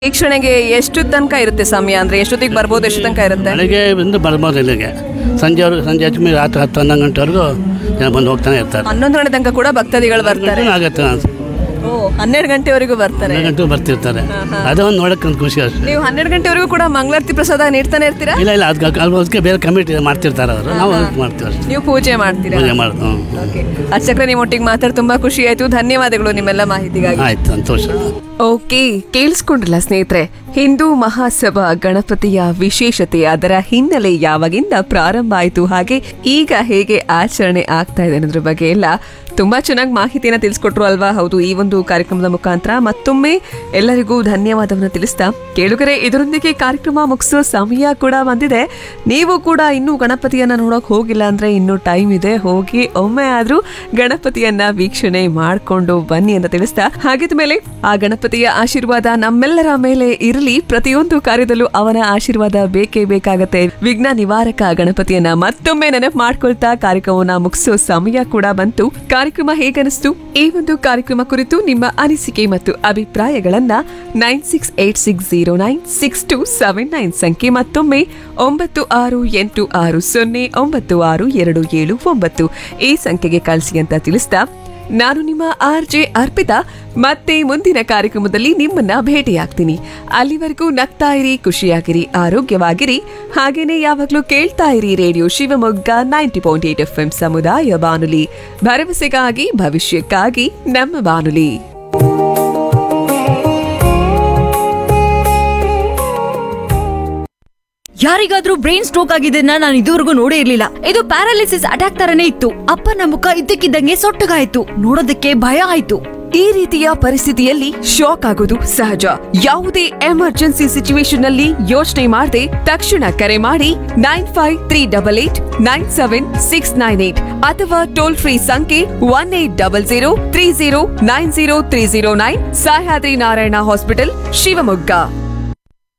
ವೀಕ್ಷಣೆಗೆ ಎಷ್ಟು ತನಕ ಇರುತ್ತೆ ಸಮಯ ಅಂದ್ರೆ ಎಷ್ಟೊತ್ತಿಗೆ ಬರ್ಬೋದು ಎಷ್ಟು ತನಕ ಇರುತ್ತೆ ಬೆಳಗ್ಗೆ ಬಂದು ಬರ್ಬೋದು ಇಲ್ಲಿಗೆ ಸಂಜೆವರೆಗೂ ಸಂಜೆ ಹಚ್ಚಿ ಮೇಲೆ ರಾತ್ರಿ ಹತ್ತು ಹನ್ನೊಂದು ಗಂಟೆವರೆಗೂ ಜನ ಬಂದು ಹೋಗ್ತಾನೆ ಇರ್ತಾರೆ ಹನ್ನೊಂದು ಗಂಟೆ ತನಕ ಕೂಡ ಭಕ್ತಾದಿಗಳು ಬರ್ತಾರೆ ಗಂಟೆನೂ ಆಗತ್ತೆ ನಾನು ಓ ಹನ್ನೆರಡು ಗಂಟೆವರೆಗೂ ಬರ್ತಾರೆ ಹನ್ನೊಂದು ಗಂಟೆ ಬರ್ತಿರ್ತಾರೆ ಅದೇ ಒಂದು ನೋಡಕ್ಕೆ ಒಂದು ಖುಷಿ ಅಷ್ಟೇ ನೀವು ಹನ್ನೆರಡು ಗಂಟೆವರೆಗೂ ಕೂಡ ಮಂಗಳಾರತಿ ಪ್ರಸಾದ ನೀಡ್ತಾನೆ ಇರ್ತೀರಾ ಇಲ್ಲ ಇಲ್ಲ ಅದಕ್ಕೆ ಅದಕ್ಕೆ ಬೇರೆ ಕಮಿಟಿ ಮಾಡ್ತಿರ್ತಾರೆ ಅವರು ನಾವು ಅದಕ್ಕೆ ಮಾಡ್ತೀವಿ ಅಷ್ಟೇ ನೀವು ಪೂಜೆ ಮಾಡ್ತೀರಾ ಪೂಜೆ ಮಾಡೋದು ಹ್ಞೂ ಓಕೆ ಅರ್ಚಕ್ರೆ ನಿಮ್ಮ ಒಟ್ಟಿಗೆ ಮಾತಾಡಿ ತುಂಬಾ ಖುಷಿ ಆಯ್ತು ಧನ್ಯವಾದಗಳು ನಿಮ್ಮೆಲ್ಲ ಮಾಹಿತಿಗಾಗಿ ಆಯ್ತು ಸಂತೋಷ ಓಕೆ ಕೇಳಿಸ್ಕೊಂಡ್ರಲ್ಲ ಸ್ನೇಹಿತರೆ ಹಿಂದೂ ಮಹಾಸಭಾ ಗಣಪತಿಯ ವಿಶೇಷತೆ ಅದರ ಹಿನ್ನೆಲೆ ಯಾವಾಗಿಂದ ಪ್ರಾರಂಭ ಆಯಿತು ಹಾಗೆ ಈಗ ಹೇಗೆ ಆಚರಣೆ ಆಗ್ತಾ ಇದೆ ಅನ್ನೋದ್ರ ಬಗ್ಗೆ ಎಲ್ಲ ತುಂಬಾ ಚೆನ್ನಾಗಿ ಮಾಹಿತಿಯನ್ನ ತಿಳಿಸ್ಕೊಟ್ರು ಅಲ್ವಾ ಹೌದು ಈ ಒಂದು ಕಾರ್ಯಕ್ರಮದ ಮುಖಾಂತರ ಮತ್ತೊಮ್ಮೆ ಎಲ್ಲರಿಗೂ ಧನ್ಯವಾದವನ್ನ ತಿಳಿಸ್ತಾ ಕೇಳುಗರೆ ಇದರೊಂದಿಗೆ ಕಾರ್ಯಕ್ರಮ ಮುಗಿಸೋ ಸಮಯ ಕೂಡ ಬಂದಿದೆ ನೀವು ಕೂಡ ಇನ್ನೂ ಗಣಪತಿಯನ್ನ ನೋಡೋಕ್ ಹೋಗಿಲ್ಲ ಅಂದ್ರೆ ಇನ್ನೂ ಟೈಮ್ ಇದೆ ಹೋಗಿ ಒಮ್ಮೆ ಆದ್ರೂ ಗಣಪತಿಯನ್ನ ವೀಕ್ಷಣೆ ಮಾಡ್ಕೊಂಡು ಬನ್ನಿ ಅಂತ ತಿಳಿಸ್ತಾ ಹಾಗಿದ ಮೇಲೆ ಆ ಗಣಪತಿಯ ಆಶೀರ್ವಾದ ನಮ್ಮೆಲ್ಲರ ಮೇಲೆ ಇರಲಿ ಪ್ರತಿಯೊಂದು ಕಾರ್ಯದಲ್ಲೂ ಅವನ ಆಶೀರ್ವಾದ ಬೇಕೇ ಬೇಕಾಗತ್ತೆ ವಿಘ್ನ ನಿವಾರಕ ಗಣಪತಿಯನ್ನ ಮತ್ತೊಮ್ಮೆ ನೆನಪು ಮಾಡ್ಕೊಳ್ತಾ ಕಾರ್ಯಕ್ರಮವನ್ನ ಮುಗಿಸೋ ಸಮಯ ಕೂಡ ಬಂತು ಕಾರ್ಯಕ್ರಮ ಹೇಗನಿಸ್ತು ಈ ಒಂದು ಕಾರ್ಯಕ್ರಮ ಕುರಿತು ನಿಮ್ಮ ಅನಿಸಿಕೆ ಮತ್ತು ಅಭಿಪ್ರಾಯಗಳನ್ನ nine six eight six zero nine six two seven nine ಸಂಖ್ಯೆ ಮತ್ತೊಮ್ಮೆ ಒಂಬತ್ತು ಆರು ಎಂಟು ಆರು ಸೊನ್ನೆ ಒಂಬತ್ತು ಆರು ಎರಡು ಏಳು ಒಂಬತ್ತು ಈ ಸಂಖ್ಯೆಗೆ ಕಳಿಸಿ ಅಂತ ತಿಳಿಸ್ತಾ ನಾನು ನಿಮ್ಮ ಆರ್ ಜೆ ಅರ್ಪಿತಾ ಮತ್ತೆ ಮುಂದಿನ ಕಾರ್ಯಕ್ರಮದಲ್ಲಿ ನಿಮ್ಮನ್ನ ಭೇಟಿಯಾಗ್ತೀನಿ ಅಲ್ಲಿವರೆಗೂ ನಗ್ತಾ ಇರಿ ಖುಷಿಯಾಗಿರಿ ಆರೋಗ್ಯವಾಗಿರಿ ಹಾಗೇನೆ ಯಾವಾಗ್ಲೂ ಕೇಳ್ತಾ ಇರಿ radio Shivamogga ninety point eight F M ಸಮುದಾಯ ಬಾನುಲಿ ಭರವಸೆಗಾಗಿ ಭವಿಷ್ಯಕ್ಕಾಗಿ ನಮ್ಮ ಬಾನುಲಿ ಯಾರಿಗಾದ್ರೂ ಬ್ರೈನ್ ಸ್ಟ್ರೋಕ್ ಆಗಿದ್ದನ್ನ ನಾನು ಇದುವರೆಗೂ ನೋಡೇ ಇರ್ಲಿಲ್ಲ ಇದು ಪ್ಯಾರಾಲಿಸಿಸ್ ಅಟ್ಯಾಕ್ ತರನೇ ಇತ್ತು ಅಪ್ಪನ ಮುಖ ಇದ್ದಕ್ಕಿದ್ದಂಗೆ ಸೊಟ್ಟಗಾಯ್ತು ನೋಡೋದಕ್ಕೆ ಭಯ ಆಯ್ತು ಈ ರೀತಿಯ ಪರಿಸ್ಥಿತಿಯಲ್ಲಿ ಶಾಕ್ ಆಗೋದು ಸಹಜ ಯಾವುದೇ ಎಮರ್ಜೆನ್ಸಿ ಸಿಚುವೇಶನ್ ನಲ್ಲಿ ಯೋಚನೆ ಮಾಡದೆ ತಕ್ಷಣ ಕರೆ ಮಾಡಿ nine five three double eight nine seven six nine eight ಅಥವಾ ಟೋಲ್ ಫ್ರೀ ಸಂಖ್ಯೆ one eight double zero three zero nine zero three zero nine Sahyadri Narayana hospital Shivamogga